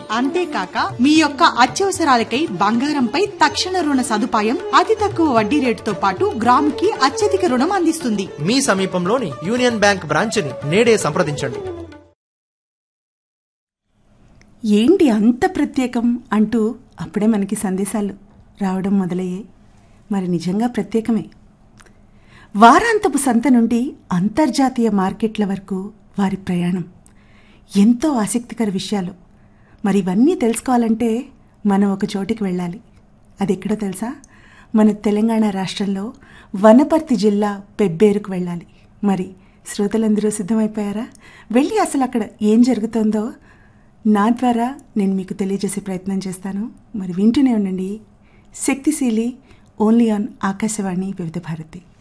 అంతేకాక మీ యొక్క అత్యవసరాలకై బంగారంపై తక్షణ రుణ సదుపాయం అతి తక్కువ వడ్డీ రేటుతో పాటు గ్రాముకి అత్యధిక రుణం అందిస్తుంది మీ సమీపంలోని యూనియన్ బ్యాంక్ బ్రాంచ్ని నేడే సంప్రదించండి ఏంటి అంత ప్రత్యేకం అంటూ అప్పుడే మనకి సందేశాలు రావడం మొదలయ్యాయి మరి నిజంగా ప్రత్యేకమే వారాంతపు సంత నుండి అంతర్జాతీయ మార్కెట్ల వరకు వారి ప్రయాణం ఎంతో ఆసక్తికర విషయాలు మరి ఇవన్నీ తెలుసుకోవాలంటే మనం ఒక చోటికి వెళ్ళాలి అది ఎక్కడో తెలుసా మన తెలంగాణ రాష్ట్రంలో వనపర్తి జిల్లా పెబ్బేరుకు వెళ్ళాలి మరి శ్రోతలందరూ సిద్ధమైపోయారా వెళ్ళి అసలు అక్కడ ఏం జరుగుతుందో నా ద్వారా నేను మీకు తెలియజేసే ప్రయత్నం చేస్తాను మరి వింటూనే ఉండండి శక్తిశీలి ఓన్లీ ఆన్ ఆకాశవాణి వివిధ భారతి